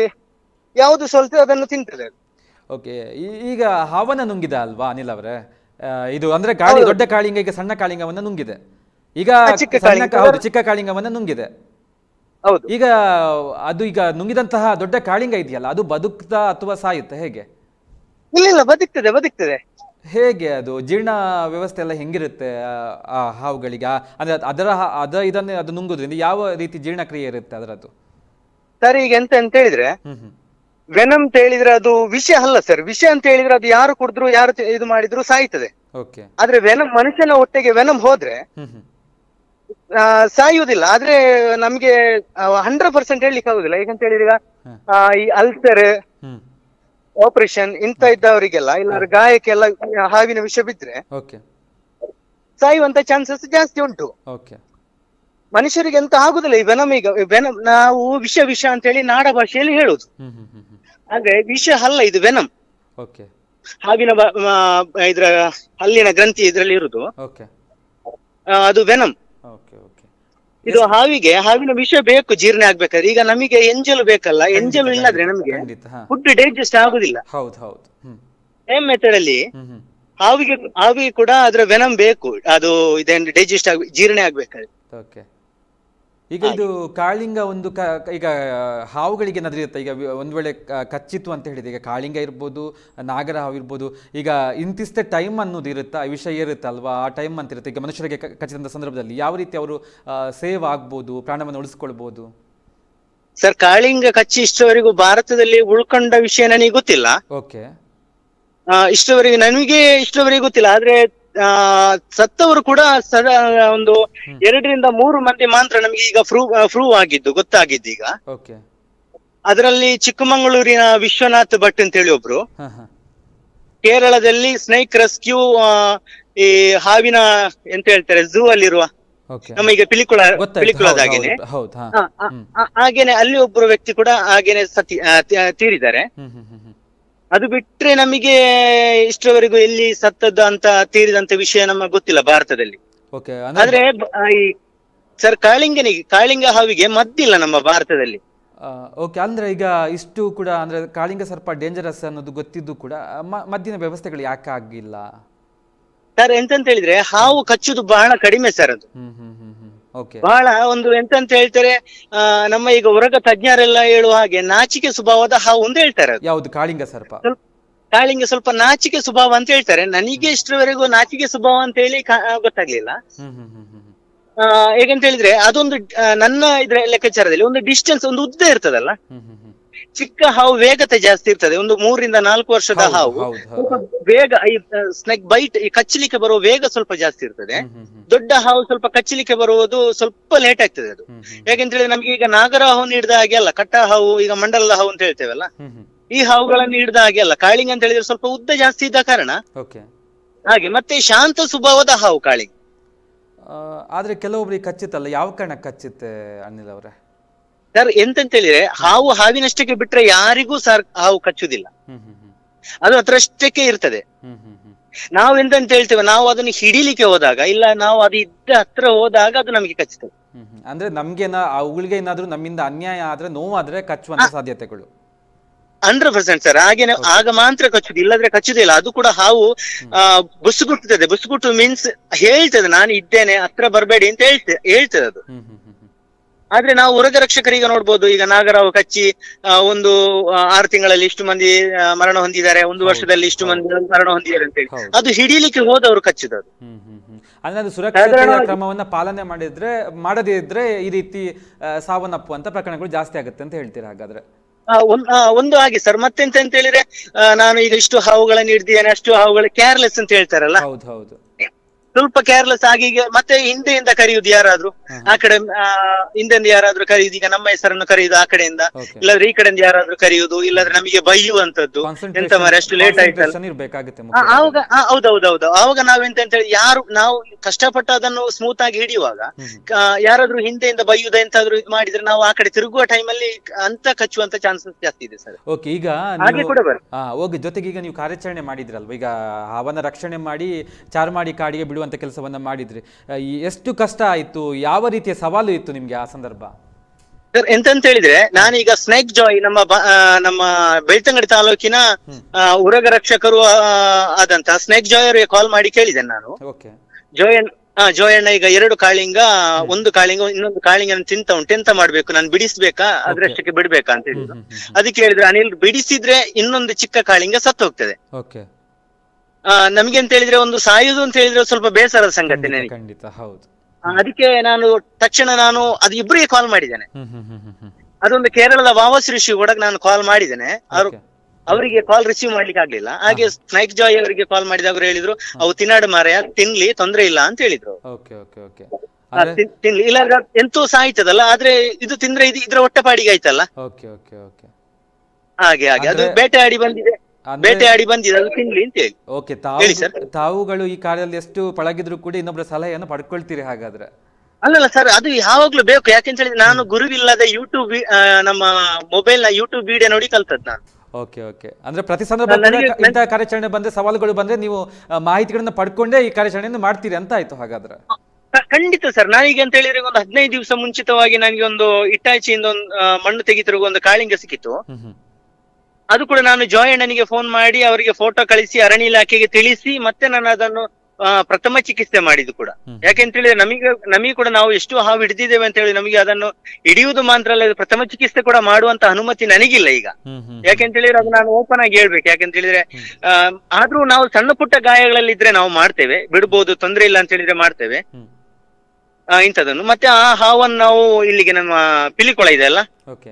ಯಾವುದು ಸೋಲ್ತದೆ ಅದನ್ನು ತಿಂತದೆ ಅದು. ಓಕೆ ಈಗ ಹಾವನ್ನ ನುಂಗಿದ ಅಲ್ವಾ ಅನಿಲ್ ಅವರೇ ಆ, ಇದು ಅಂದ್ರೆ ಕಾಳಿ ದೊಡ್ಡ ಕಾಳಿಂಗ ಈಗ ಸಣ್ಣ ಕಾಳಿಂಗವನ್ನ ನುಂಗಿದೆ ಈಗ ಆ, ಚಿಕ್ಕ ಸಣ್ಣ ಕಾಳಿಂಗ. ಕಾ- ಹೌದು ಚಿಕ್ಕ ಕಾಳಿಂಗವನ್ನ ನುಂಗಿದೆ ಹೌದು ಈಗ ಅದು ಈಗ ನುಂಗಿದಂತಹ ದೊಡ್ಡ ಕಾಳಿಂಗ ಇದೆಯಲ್ಲ ಅದು ಬದುಕ್ತಾ ಅಥವಾ ಸಾಯುತ್ತಾ ಹೇಗೆ ಇಲ್ಲ ಇಲ್ಲ ಬದುಕ್ತದೆ ಬದುಕ್ತದೆ ಹೇಗೆ ಅದು ಜೀರ್ಣ ವ್ಯವಸ್ಥೆ ಎಲ್ಲ ಹೆಂಗಿರುತ್ತೆ ಆ, ಆ ಹಾವುಗಳಿಗೆ ಆ- ಅಂದ್ರೆ ಅದ್- ಅದರ ಹ- ಅದ ಇದನ್ನೇ ಅದು ನುಂಗುದ್ರಿಂದ ಯಾವ ರೀತಿ ಜೀರ್ಣಕ್ರಿಯೆ ಇರುತ್ತೆ ಅದರದ್ದು ಸರ್ ಈಗ ಎಂತ ಅಂತ ಹೇಳಿದ್ರೆ ಹ್ಮ್ ಹ್ಮ್ ವೆನಮ್ ಅಂತ ಹೇಳಿದ್ರೆ ಅದು ವಿಷ ಅಲ್ಲ ಸರ್ ವಿಷ ಅಂತ ಹೇಳಿದ್ರೆ ಅದು ಯಾರು ಕುಡಿದ್ರು ಯಾರು ತಿ- ಇದು ಮಾಡಿದ್ರು ಸಾಯ್ತದೆ ಓಕೆ ಆದ್ರೆ ವೆನಮ್ ಮನುಷ್ಯನ ಹೊಟ್ಟೆಗೆ ವೆನಮ್ ಹೋದ್ರೆ ಹ್ಮ್ ಹ್ಮ್ ಆ, ಸಾಯುವುದಿಲ್ಲ ಆದ್ರೆ ನಮ್ಗೆ ಹಂಡ್ರೆಡ್ ಪರ್ಸೆಂಟ್ ಹೇಳಲಿಕ್ಕೆ ಆಗುದಿಲ್ಲ ಯಾಕಂತ ಹೇಳಿದ್ರೆ ಈಗ ಆ, ಈ ಅಲ್ಸರ್ ಹ್ಮ್ ಆಪರೇಷನ್ ಇಂತ ಇದ್ದವರಿಗೆಲ್ಲ ಇಲ್ಲಾಂದ್ರೆ ಗಾಯಕ್ಕೆಲ್ಲ ಹಾವಿನ ವಿಷ ಬಿದ್ರೆ ಓಕೆ ಸಾಯುವಂತ ಚಾನ್ಸಸ್ ಜಾಸ್ತಿ ಉಂಟು ಓಕೆ ಮನುಷ್ಯರಿಗೆ ಎಂತ ಆಗುದಿಲ್ಲ ಈ ವೆನಮ್ ಈಗ ವೆನಮ್ ನಾವು ವಿಷ ವಿಷ ಅಂತ ಹೇಳಿ ನಾಡ ಭಾಷೆಯಲ್ಲಿ ಹೇಳುದು ಹ್ಮ್ ಹ್ಮ್ ಹ್ಮ್ ಹ್ಮ್ ಅಂದ್ರೆ ವಿಷ ಅಲ್ಲ ಇದು ವೆನಮ್ ಓಕೆ ಹಾವಿನ ಬ- ಮ- ಇದ್ರ ಹಲ್ಲಿನ ಗ್ರಂಥಿ ಇದ್ರಲ್ಲಿ ಇರುದು ಓಕೆ ಆ, ಅದು ವೆನಮ್ ಓಕೆ ಓಕೆ ಇದು ಹಾವಿಗೆ ಹಾವಿನ ವಿಷ ಬೇಕು ಜೀರ್ಣ ಆಗ್ಬೇಕಾದ್ರೆ ಈಗ ನಮಗೆ ಎಂಜಲು ಬೇಕಲ್ಲ ಎಂಜಲು ಇಲ್ಲದ್ರೆ ನಮಗೆ ಖಂಡಿತ ಹಾ ಫುಡ್ ಡೈಜೆಸ್ಟ್ ಆಗುದಿಲ್ಲ ಹೌದು ಹೌದು ಹ್ಮ್ ಸೇಮ್ ಮೆಥಡ್ ಅಲ್ಲಿ ಹ್ಮ್ ಹ್ಮ್ ಹಾವಿಗೆ ಹಾವಿಗೆ ಕೂಡ ಅದ್ರ ವೆನಮ್ ಬೇಕು ಅದು ಇದೇನು ಡೈಜೆಸ್ಟ್ ಆಗ ಜೀರ್ಣ ಆಗ್ಬೇಕಾದ್ರೆ ಓಕೆ ಈಗ ಇದು ಕಾಳಿಂಗ ಒಂದು ಕ ಕ- ಈಗ ಹಾವುಗಳಿಗೆ ಏನಾದ್ರೂ ಇರುತ್ತೆ ಈಗ ವಿ- ಒಂದ್ ವೇಳೆ ಕ- ಕಚ್ಚಿತು ಅಂತ ಹೇಳಿದೆ ಈಗ ಕಾಳಿಂಗ ಇರ್ಬೋದು ನಾಗರ ಹಾವು ಇರ್ಬೋದು ಈಗ ಇಂತಿಷ್ಟೇ ಟೈಮ್ ಅನ್ನೋದು ಇರುತ್ತಾ ಈ ವಿಷಯ ಇರುತ್ತಲ್ವಾ ಆ ಟೈಮ್ ಅಂತ ಇರುತ್ತೆ ಈಗ ಮನುಷ್ಯರಿಗೆ ಕ- ಕಚ್ಚಿದಂಥ ಸಂದರ್ಭದಲ್ಲಿ ಯಾವ ರೀತಿ ಅವರು ಸೇವ್ ಆಗ್ಬೋದು ಪ್ರಾಣವನ್ನು ಉಳಿಸ್ಕೊಳ್ಬೋದು ಸರ್ ಕಾಳಿಂಗ ಕಚ್ಚಿ ಇಷ್ಟವರೆಗೂ ಭಾರತದಲ್ಲಿ ಉಳ್ಕೊಂಡ ವಿಷಯ ನನಗೆ ಗೊತ್ತಿಲ್ಲ ಓಕೆ ಆ, ಇಷ್ಟವರೆಗೆ ನನಗೆ ಇಷ್ಟವರೆಗೆ ಗೊತ್ತಿಲ್ಲ ಆದ್ರೆ ಆ ಸತ್ತವರು ಕೂಡ ಸದಾ ಒಂದು ಎರಡರಿಂದ ಮೂರು ಮಂದಿ ಮಾತ್ರ ನಮಗೆ ಈಗ ಪ್ರೂವ್ ಪ್ರೂವ್ ಆಗಿದ್ದು ಗೊತ್ತಾಗಿದ್ದು ಈಗ ಓಕೆ ಅದರಲ್ಲಿ ಚಿಕ್ಕಮಗಳೂರಿನ ವಿಶ್ವನಾಥ್ ಭಟ್ ಅಂತ ಹೇಳಿ ಒಬ್ರು ಹಾಂ ಹಾಂ ಕೇರಳದಲ್ಲಿ ಸ್ನೇಕ್ ರೆಸ್ಕ್ಯೂ ಈ ಹಾವಿನ ಎಂತ ಹೇಳ್ತಾರೆ ಝೂ ಅಲ್ಲಿರುವ ಓಕೆ ನಮ್ಮ ಈಗ ಪಿಲಿಕುಳ ಗೊತ್ತಾಯ್ತು ಪಿಲಿಕುಳದಾಗೇನೆ ಹೌದು ಹೌದು ಹಾಂ ಆ, ಆ, ಆ, ಹಾಗೇನೆ ಅಲ್ಲಿ ಒಬ್ಬರು ವ್ಯಕ್ತಿ ಕೂಡ ಹಾಗೇನೆ ಸತಿ ಆ, ತಿ- ತೀರಿದ್ದಾರೆ ಹ್ಮ್ ಹ್ಮ್ ಹ್ಮ್ ಹ್ಮ್ ಅದು ಬಿಟ್ರೆ ನಮಗೆ ಇಷ್ಟವರೆಗೂ ಎಲ್ಲಿ ಸತ್ತದ್ದು ಅಂತ ತೀರಿದಂತ ವಿಷಯ ನಮಗೆ ಗೊತ್ತಿಲ್ಲ ಭಾರತದಲ್ಲಿ ಓಕೆ ಅಂದ್ರೆ ಆದ್ರೆ ಬ- ಆ, ಈ ಸರ್ ಕಾಳಿಂಗನಿಗೆ ಕಾಳಿಂಗ ಹಾವಿಗೆ ಮದ್ದಿಲ್ಲ ನಮ್ಮ ಭಾರತದಲ್ಲಿ ಓಕೆ ಅಂದ್ರೆ ಈಗ ಇಷ್ಟು ಕೂಡ ಅಂದ್ರೆ ಕಾಳಿಂಗ ಸರ್ಪ ಡೇಂಜರಸ್ ಅನ್ನೋದು ಗೊತ್ತಿದ್ದು ಕೂಡ ಮ- ಮದ್ದಿನ ವ್ಯವಸ್ಥೆಗಳು ಯಾಕೆ ಆಗಿಲ್ಲ ಸರ್ ಎಂತಂತ ಹೇಳಿದ್ರೆ ಹಾವು ಕಚ್ಚುದು ಬಹಳ ಕಡಿಮೆ ಸರ್ ಅದು ಹ್ಮ್ ಹ್ಮ್ ಹ್ಮ್ ಹ್ಮ್ ಓಕೆ ಬಹಳ ಒಂದು ಎಂತಂತ ಹೇಳ್ತಾರೆ ಆ ನಮ್ಮ ಈಗ ಹೊರಗ ತಜ್ಞರೆಲ್ಲ ಹೇಳುವ ಹಾಗೆ ನಾಚಿಕೆ ಸ್ವಭಾವದ ಹಾವು ಅಂತ ಹೇಳ್ತಾರೆ ಅದು ಯಾವುದು ಕಾಳಿಂಗ ಸರ್ಪ ಸ್ವಲ್ಪ ಕಾಳಿಂಗ ಸ್ವಲ್ಪ ನಾಚಿಕೆ ಸ್ವಭಾವ ಅಂತ ಹೇಳ್ತಾರೆ ನನಗೆ ಇಷ್ಟರವರೆಗೂ ನಾಚಿಕೆ ಸ್ವಭಾವ ಅಂತ ಹೇಳಿ ಕಾ- ಗೊತ್ತಾಗ್ಲಿಲ್ಲ ಹ್ಮ್ ಹ್ಮ್ ಹ್ಮ್ ಹ್ಮ್ ಹ್ಮ್ ಆ, ಹೇಗಂತ ಹೇಳಿದ್ರೆ ಅದೊಂದು ಆ, ನನ್ನ ಇದ್ರ ಲೆಕ್ಕಾಚಾರದಲ್ಲಿ ಒಂದು ಡಿಸ್ಟೆನ್ಸ್ ಒಂದು ಉದ್ದ ಇರ್ತದಲ್ಲ ಹ್ಮ್ ಹ್ಮ್ ಹ್ಮ್ ಚಿಕ್ಕ ಹಾವು ವೇಗತೆ ಜಾಸ್ತಿ ಇರ್ತದೆ ಒಂದು ಮೂರರಿಂದ ನಾಲ್ಕು ವರ್ಷದ ಹೌದು, ಹಾವು ಹೌದು, ಸ್ವಲ್ಪ ಹೌದು. ವೇಗ ಈ ಸ್ನೆಕ್ ಬೈಟ್ ಈ ಕಚ್ಚಲಿಕ್ಕೆ ಬರುವ ವೇಗ ಸ್ವಲ್ಪ ಜಾಸ್ತಿ ಇರ್ತದೆ ಹ್ಮ್ ಹ್ಮ್ ಹ್ಮ್ ದೊಡ್ಡ ಹಾವು ಸ್ವಲ್ಪ ಕಚ್ಚಲಿಕ್ಕೆ ಬರುವುದು ಸ್ವಲ್ಪ ಲೇಟ್ ಆಗ್ತದೆ ಅದು ಹ್ಮ್ ಹ್ಮ್ ಯಾಕೆಂತ ಹೇಳಿದ್ರೆ ನಮ್ಗೆ ಈಗ ನಾಗರ ಹಾವು ಹಿಡಿದ ಹಾಗೆ ಅಲ್ಲ ಕಟ್ಟ ಹಾವು ಈಗ ಮಂಡಲದ ಹಾವು ಅಂತ ಹೇಳ್ತೇವಲ್ಲ ಹ್ಮ್ ಹ್ಮ್ ಈ ಹಾವುಗಳನ್ನು ಹಿಡಿದ ಹಾಗೆ ಅಲ್ಲ ಕಾಳಿಂಗ ಅಂತ ಹೇಳಿದ್ರೆ ಸ್ವಲ್ಪ ಉದ್ದ ಜಾಸ್ತಿ ಇದ್ದ ಕಾರಣ ಓಕೆ ಹಾಗೆ ಮತ್ತೆ ಶಾಂತ ಸ್ವಭಾವದ ಹಾವು ಕಾಳಿಂಗ ಆ, ಆದ್ರೆ ಕೆಲವೊಬ್ರಿಗೆ ಕಚ್ಚಿತ್ತಲ್ಲ ಯಾವ ಕಾರಣಕ್ಕೆ ಕಚ್ಚುತ್ತೆ ಅನಿಲ್ ಅವರೇ ಸರ್ ಎಂತಂತ ಹೇಳಿದ್ರೆ ಹಾವು ಹಾವಿನಷ್ಟಕ್ಕೆ ಬಿಟ್ರೆ ಯಾರಿಗೂ ಸರ್ ಹಾವು ಕಚ್ಚುದಿಲ್ಲ ಹ್ಮ್ ಹ್ಮ್ ಹ್ಮ್ ಅದು ಅದ್ರಷ್ಟಕ್ಕೆ ಇರ್ತದೆ ಹ್ಮ್ ಹ್ಮ್ ಹ್ಮ್ ನಾವು ಎಂತಂತ ಹೇಳ್ತೇವೆ ನಾವು ಅದನ್ನು ಹಿಡಿಲಿಕ್ಕೆ ಹೋದಾಗ ಇಲ್ಲ ನಾವು ಅದು ಇದ್ದ ಹತ್ರ ಹೋದಾಗ ಅದು ನಮಗೆ ಕಚ್ಚುತ್ತದೆ ಹ್ಮ್ ಹ್ಮ್. ಅಂದ್ರೆ ನಮ್ಗೆ ಅವುಗಳಿಗೆ ಏನಾದ್ರೂ ನಮ್ಮಿಂದ ಅನ್ಯಾಯ ಆದ್ರೆ ನೋವಾದ್ರೆ ಕಚ್ಚುವಂತ ಸಾಧ್ಯತೆಗಳು ಹಂಡ್ರೆಡ್ ಪರ್ಸೆಂಟ್ ಸರ್ ಹಾಗೇನೆ ಆಗ ಮಾತ್ರ ಕಚ್ಚುದು ಇಲ್ಲದ್ರೆ ಕಚ್ಚುದಿಲ್ಲ ಅದು ಕೂಡ ಹಾವು ಆ ಬುಸುಗುಟ್ಟುತ್ತದೆ ಬುಸುಗುಟ್ಟು ಮೀನ್ಸ್ ಹೇಳ್ತದೆ ನಾನು ಇದ್ದೇನೆ ಹತ್ರ ಬರಬೇಡಿ ಅಂತ ಹೇಳ್ತೆ ಹೇಳ್ತದೆ ಅದು ಹ್ಮ್ ಹ್ಮ್ ಹ್ಮ್ ಹ್ಮ್ ಆದ್ರೆ ನಾವು ಉರಗ ರಕ್ಷಕರಿಗೆ ನೋಡ್ಬೋದು ಈಗ ನಾಗರಾವು ಕಚ್ಚಿ ಆ, ಒಂದು ಆ, ಆರು ತಿಂಗಳಲ್ಲಿ ಇಷ್ಟು ಮಂದಿ ಆ, ಮರಣ ಹೊಂದಿದ್ದಾರೆ ಒಂದು ವರ್ಷದಲ್ಲಿ ಇಷ್ಟು ಮಂದಿ ಮರಣ ಹೊಂದಿದ್ದಾರೆ ಅಂತ ಹೇಳಿ ಹೌದು. ಅದು ಹಿಡೀಲಿಕ್ಕೆ ಹೋದವರು ಕಚ್ಚುದು ಅದು ಹ್ಮ್ ಹ್ಮ್ ಹ್ಮ್ ಅಂದ್ರೆ ಅದು ಸುರಕ್ಷತೆಯ ಕ್ರಮವನ್ನ ಪಾಲನೆ ಮಾಡಿದ್ರೆ ಮಾಡದೇ ಇದ್ರೆ ಈ ರೀತಿ ಆ, ಸಾವನ್ನಪ್ಪುವಂತ ಪ್ರಕರಣಗಳು ಜಾಸ್ತಿ ಆಗುತ್ತೆ ಅಂತ ಹೇಳ್ತೀರಾ ಹಾಗಾದ್ರೆ ಆ, ಒಂದ್- ಆ, ಒಂದು ಹಾಗೆ ಸರ್ ಮತ್ತೆಂತ ಅಂತ ಹೇಳಿದ್ರೆ ಆ, ನಾನು ಈಗ ಇಷ್ಟು ಹಾವುಗಳನ್ನು ಹಿಡ್ದಿದ್ದೇನೆ ಅಷ್ಟು ಹಾವುಗಳು ಕೇರ್ಲೆಸ್ ಅಂತ ಹೇಳ್ತಾರಲ್ಲ ಹೌದು ಹೌದು ಸ್ವಲ್ಪ ಕೇರ್ಲೆಸ್ ಆಗಿ ಈಗ ಮತ್ತೆ ಹಿಂದೆಯಿಂದ ಕರೆಯುವುದು ಯಾರಾದ್ರೂ ಆ ಕಡೆ ಆ, ಹಿಂದೆಂದ ಯಾರಾದ್ರೂ ಕರೆಯುದು ಈಗ ನಮ್ಮ ಹೆಸರನ್ನು ಕರೆಯುದು ಆ ಕಡೆಯಿಂದ ಓಕೆ ಇಲ್ಲಾದ್ರೆ ಈ ಕಡೆಯಿಂದ ಯಾರಾದ್ರೂ ಕರೆಯುವುದು ಇಲ್ಲಾದ್ರೆ ನಮಗೆ ಬೈಯುವಂತದ್ದು ಎಂತ ಮಾರೆ ಅಷ್ಟು ಲೇಟ್ ಆಯ್ತಲ್ಲ ಕಾನ್ಸಂಟ್ರೇಷನ್ ಇರ್ಬೇಕಾಗುತ್ತೆ ಆ, ಮುಖ್ಯವಾಗಿ. ಆವಾಗ ಆ, ಹೌದೌದೌದು ಆವಾಗ ನಾವೆಂತ ಅಂತ ಹೇಳಿ ಯಾರು ನಾವು ಕಷ್ಟಪಟ್ಟು ಅದನ್ನು ಸ್ಮೂತ್ ಆಗಿ ಹಿಡಿಯುವಾಗ ಹ್ಮ್ ಹ್ಮ್. ಆ, ಯಾರಾದ್ರೂ ಹಿಂದೆಯಿಂದ ಬೈಯುದ ಎಂತಾದ್ರೂ ಇದು ಮಾಡಿದ್ರೆ ನಾವು ಆ ಕಡೆ ತಿರುಗುವ ಟೈಮಲ್ಲಿ ಅಂತ ಕಚ್ಚುವಂತ ಚಾನ್ಸಸ್ ಜಾಸ್ತಿ ಇದೆ ಸರ್ ಓಕೆ ಈಗ ಹಾಗೆ ನೀವು ಕೂಡ ಬರುತ್ತೆ ಆ, ಹೋಗಿ ಜೊತೆಗೆ ಈಗ ನೀವು ಕಾರ್ಯಾಚರಣೆ ಮಾಡಿದ್ರಲ್ವ ಈಗ ಅವನ ರಕ್ಷಣೆ ಮಾಡಿ ಚಾರ್ಮಾಡಿ ಕಾಡಿಗೆ ಬಿಡುವಂತ ಕೆಲಸವನ್ನ ಮಾಡಿದ್ರಿ ಆ, ಈ ಎಷ್ಟು ಕಷ್ಟ ಆಯ್ತು ಯಾವ ರೀತಿಯ ಸವಾಲು ಇತ್ತು ನಿಮ್ಗೆ ಆ ಸಂದರ್ಭ ಸರ್ ಎಂತಂತ ಹೇಳಿದ್ರೆ ನಾನೀಗ ಸ್ನೇಕ್ ಜಾಯ್ ನಮ್ಮ ಬ- ಆ, ನಮ್ಮ ಬೆಳ್ತಂಗಡಿ ತಾಲೂಕಿನ ಆ, ಉರಗ ರಕ್ಷಕರು ಆ, ಆದಂತಹ ಸ್ನೇಕ್ ಜಾಯ್ ಅವರಿಗೆ ಕಾಲ್ ಮಾಡಿ ಕೇಳಿದ್ದೇನೆ ನಾನು ಓಕೆ ಜೋಯಣ್ಣ ಆ ಜೋಯಣ್ಣ ಈಗ ಎರಡು ಕಾಳಿಂಗ ಒಂದು ಕಾಳಿಂಗ ಇನ್ನೊಂದು ಕಾಳಿಂಗ ತಿಂತ ಉಂಟು ಎಂತ ಮಾಡ್ಬೇಕು ನಾನು ಬಿಡಿಸ್ಬೇಕಾ ಅದ್ರಷ್ಟಕ್ಕೆ ಬಿಡ್ಬೇಕಾ ಅಂತ ಹೇಳಿದ್ರು ಹ್ಮ್ ಹ್ಮ್ ಅದಕ್ಕೆ ಹೇಳಿದ್ರೆ ಅನಿಲ್ ಬಿಡಿಸಿದ್ರೆ ಇನ್ನೊಂದು ಚಿಕ್ಕ ಕಾಳಿಂಗ ಸತ್ತು ಹೋಗ್ತದೆ ಓಕೆ ಆ, ನಮ್ಗೆ ಅಂತ ಹೇಳಿದ್ರೆ ಒಂದು ಸಾಯುದು ಅಂತ ಹೇಳಿದ್ರೆ ಸ್ವಲ್ಪ ಬೇಸರದ ಸಂಗತಿ ನನಗೆ ಖಂಡಿತ ಹೌದು ಆ, ಅದಕ್ಕೆ ನಾನು ತಕ್ಷಣ ನಾನು ಅದು ಇಬ್ಬರಿಗೆ ಕಾಲ್ ಮಾಡಿದ್ದೇನೆ ಹ್ಮ್ ಹ್ಮ್ ಹ್ಮ್ ಹ್ಮ್ ಹ್ಮ್ ಅದೊಂದು ಕೇರಳದ ವಾವಶ್ರೀ ಕೂಡ ನಾನು ಕಾಲ್ ಮಾಡಿದ್ದೇನೆ ಅವರು Okay. ಅವರಿಗೆ ಕಾಲ್ ರಿಸೀವ್ ಮಾಡ್ಲಿಕ್ಕೆ ಆಗ್ಲಿಲ್ಲ ಹಾಗೆ ಸ್ನೈಕ್ ಜಾಯ್ ಅವರಿಗೆ ಕಾಲ್ ಮಾಡಿದಾಗ ಅವರು ಹೇಳಿದ್ರು ಅವು ತಿನ್ನಾಡು ಮಾರಾಯ ತಿನ್ಲಿ ತೊಂದ್ರೆ ಇಲ್ಲ ಅಂತ ಹೇಳಿದ್ರು ಓಕೆ ಓಕೆ ಓಕೆ ಆ, ತಿನ್- ತಿನ್ಲಿ ಇಲ್ಲ ಎಂತೂ ಸಾಯ್ತದಲ್ಲ ಆದ್ರೆ ಇದು ತಿಂದ್ರೆ ಇದು ಇದ್ರ ಹೊಟ್ಟೆಪಾಡಿಗೆ ಆಯ್ತಲ್ಲ ಓಕೆ ಓಕೆ ಓಕೆ ಹಾಗೆ ಹಾಗೆ ಅದು ಅಂದ್ರೆ- ಬೇಟೆ ಆಡಿ ಬಂದಿದೆ ಅಂದ್ರೆ- ಬೇಟೆ ಆಡಿ ಬಂದಿದೆ ಅದು ತಿನ್ಲಿ ಅಂತ ಹೇಳಿ ಓಕೆ ತಾವು ಹೇಳಿ ಸರ್. ತಾವುಗಳು ಈ ಕಾರ್ಯದಲ್ಲಿ ಎಷ್ಟು ಪಳಗಿದ್ರು ಕೂಡ ಇನ್ನೊಬ್ಬರ ಸಲಹೆಯನ್ನು ಪಡ್ಕೊಳ್ತೀರಿ ಹಾಗಾದ್ರೆ ಅಲ್ಲಲ್ಲ ಸರ್ ಅದು ಯಾವಾಗ್ಲೂ ಬೇಕು ಯಾಕೆಂತ ಹೇಳಿದ್ರೆ ನಾನು ಗುರುವಿಲ್ಲದ ಯೂಟ್ಯೂಬ್ ನಮ್ಮ ಮೊಬೈಲ್ ನ ಯೂಟ್ಯೂಬ್ ವಿಡಿಯೋ ನೋಡಿ ಕಲ್ತದ್ ನಾನು ಓಕೆ ಓಕೆ ಅಂದ್ರೆ ಪ್ರತಿ ಸಂದರ್ಭ ನನಗೆ- ಇಂತಹ ಕಾರ್ಯಾಚರಣೆ ಬಂದ್ರೆ ಸವಾಲುಗಳು ಬಂದ್ರೆ ನೀವು ಆ, ಮಾಹಿತಿಗಳನ್ನ ಪಡ್ಕೊಂಡೇ ಈ ಕಾರ್ಯಾಚರಣೆಯನ್ನು ಮಾಡ್ತೀರಿ ಅಂತ ಆಯ್ತು ಹಾಗಾದ್ರೆ ಕ- ಖಂಡಿತ ಸರ್ ನಾನೀಗ ಅಂತ ಹೇಳಿದ್ರೆ ಒಂದು ಹದಿನೈದು ದಿವಸ ಮುಂಚಿತವಾಗಿ ನನಗೆ ಒಂದು ಇಟ್ಟಾಚಿಯಿಂದ ಒಂದು ಆ, ಮಣ್ಣು ತೆಗಿತಿರುವ ಒಂದು ಕಾಳಿಂಗ ಸಿಕ್ಕಿತ್ತು ಹ್ಮ್ ಹ್ಮ್ ಅದು ಕೂಡ ನಾನು ಜಾಯ್ ಅಣ್ಣನಿಗೆ ಫೋನ್ ಮಾಡಿ ಅವರಿಗೆ ಫೋಟೋ ಕಳಿಸಿ ಅರಣ್ಯ ಇಲಾಖೆಗೆ ತಿಳಿಸಿ ಮತ್ತೆ ನಾನು ಅದನ್ನು ಆ, ಪ್ರಥಮ ಚಿಕಿತ್ಸೆ ಮಾಡಿದ್ದು ಕೂಡ ಹ್ಮ್. ಯಾಕೆಂತ ಹೇಳಿದ್ರೆ ನಮಗೆ ನಮಗೆ ಕೂಡ ನಾವು ಎಷ್ಟು ಹಾವು ಹಿಡಿದಿದ್ದೇವೆ ಅಂತ ಹೇಳಿ ನಮಗೆ ಅದನ್ನು ಹಿಡಿಯುವುದು ಮಾತ್ರ ಅಲ್ಲ ಪ್ರಥಮ ಚಿಕಿತ್ಸೆ ಕೂಡ ಮಾಡುವಂತ ಅನುಮತಿ ನನಗಿಲ್ಲ ಈಗ ಹ್ಮ್ ಹ್ಮ್ ಯಾಕೆಂತ ಹೇಳಿದ್ರೆ ಅದು ನಾನು ಓಪನ್ ಆಗಿ ಹೇಳ್ಬೇಕು ಯಾಕೆಂತ ಹೇಳಿದ್ರೆ ಆ, ಆದ್ರೂ ನಾವು ಸಣ್ಣ ಪುಟ್ಟ ಗಾಯಗಳಲ್ಲಿ ಇದ್ರೆ ನಾವು ಮಾಡ್ತೇವೆ ಬಿಡ್ಬೋದು ತೊಂದ್ರೆ ಇಲ್ಲ ಅಂತ ಹೇಳಿದ್ರೆ ಮಾಡ್ತೇವೆ ಹ್ಮ್ ಆ, ಇಂಥದನ್ನು ಮತ್ತೆ ಆ ಹಾವನ್ನು ನಾವು ಇಲ್ಲಿಗೆ ನಮ್ಮ ಪಿಲಿಕೊಳ ಇದೆ ಅಲ್ಲ ಓಕೆ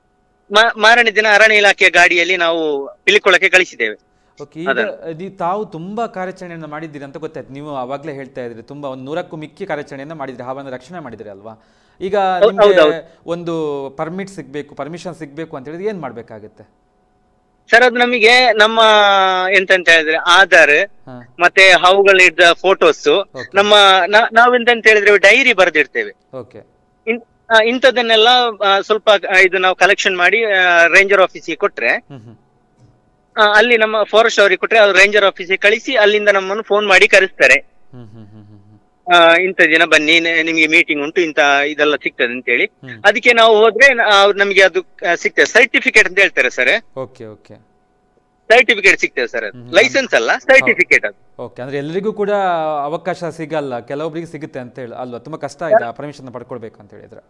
ಮ- ಮಾರನೇ ದಿನ ಅರಣ್ಯ ಇಲಾಖೆಯ ಗಾಡಿಯಲ್ಲಿ ನಾವು ಪಿಲಿಕೊಳಕ್ಕೆ ಕಳಿಸಿದ್ದೇವೆ ಓಕೆ ಈಗ ನೀವು ತಾವು ತುಂಬಾ ಕಾರ್ಯಾಚರಣೆಯನ್ನು ಮಾಡಿದ್ದೀರಿ ಅಂತ ಗೊತ್ತಾಯ್ತು ನೀವು ಅವಾಗಲೇ ಹೇಳ್ತಾ ಇದ್ರಿ ತುಂಬಾ ಒಂದು ನೂರಕ್ಕೂ ಮಿಕ್ಕಿ ಕಾರ್ಯಾಚರಣೆಯನ್ನು ಮಾಡಿದ್ರಿ ಹಾವನ್ನು ರಕ್ಷಣೆ ಮಾಡಿದ್ರಿ ಅಲ್ವಾ ಈಗ ಹೌದು, ನಿಮ್ಗೆ ಹೌದು. ಒಂದು ಪರ್ಮಿಟ್ ಸಿಗ್ಬೇಕು ಪರ್ಮಿಷನ್ ಸಿಗ್ಬೇಕು ಅಂತ ಹೇಳಿದ್ರೆ ಏನ್ ಮಾಡ್ಬೇಕಾಗುತ್ತೆ ಸರ್ ಅದು ನಮಗೆ ನಮ್ಮ ಎಂತ ಅಂತ ಹೇಳಿದ್ರೆ ಆಧಾರ್ ಹಾ ಮತ್ತೆ ಹಾವುಗಳಿದ್ದ ಫೋಟೋಸ್ Okay. ನಮ್ಮ ನಾ- ನಾವೆಂತ ಅಂತ ಹೇಳಿದ್ರೆ ಡೈರಿ ಬರೆದಿರ್ತೇವೆ ಓಕೆ ಇನ್- ಆ, ಇಂಥದ್ದನ್ನೆಲ್ಲ ಆ, ಸ್ವಲ್ಪ ಆ, ಇದು ನಾವು ಕಲೆಕ್ಷನ್ ಮಾಡಿ ರೇಂಜರ್ ಆಫೀಸಿಗೆ ಕೊಟ್ರೆ ಹ್ಮ್ ಹ್ಮ್ ಆ, ಅಲ್ಲಿ ನಮ್ಮ ಫಾರೆಸ್ಟ್ ಅವರಿಗೆ ಕೊಟ್ರೆ ಅವ್ರು ರೇಂಜರ್ ಆಫೀಸಿಗೆ ಕಳಿಸಿ ಅಲ್ಲಿಂದ ನಮ್ಮನ್ನು ಫೋನ್ ಮಾಡಿ ಕರೆಸ್ತಾರೆ ಹ್ಮ್ ಹ್ಮ್ ಹ್ಮ್ ಹ್ಮ್ ಹ್ಮ್ ಆ, ಇಂಥ ದಿನ ಬನ್ನಿ ನೆ- ನಿಮ್ಗೆ ಮೀಟಿಂಗ್ ಉಂಟು ಇಂತ ಇದೆಲ್ಲ ಸಿಗ್ತದೆ ಅಂತ ಹೇಳಿ ಹ್ಮ್. ಅದಕ್ಕೆ ನಾವು ಹೋದ್ರೆ ನ- ಅವ್ರು ನಮಗೆ ಅದು ಆ, ಸಿಗ್ತದೆ ಸರ್ಟಿಫಿಕೇಟ್ ಅಂತ ಹೇಳ್ತಾರೆ ಸರ್ ಓಕೆ ಓಕೆ ಸರ್ಟಿಫಿಕೇಟ್ ಸಿಗ್ತದೆ ಸರ್ ಹ್ಮ್. ಲೈಸೆನ್ಸ್ ಅಲ್ಲ ಸರ್ಟಿಫಿಕೇಟ್ ಅದು ಓಕೆ ಅಂದ್ರೆ ಎಲ್ಲರಿಗೂ ಕೂಡ ಅವಕಾಶ ಸಿಗಲ್ಲ ಕೆಲವೊಬ್ಬರಿಗೆ ಸಿಗುತ್ತೆ ಅಂತ ಹೇಳಿ ಅಲ್ವಾ ತುಂಬಾ ಕಷ್ಟ ಇದೆ ಆ ಪರ್ಮಿಷನ್ ಪಡ್ಕೊಳ್ಬೇಕು ಅಂತ ಹೇಳಿದ್ರೆ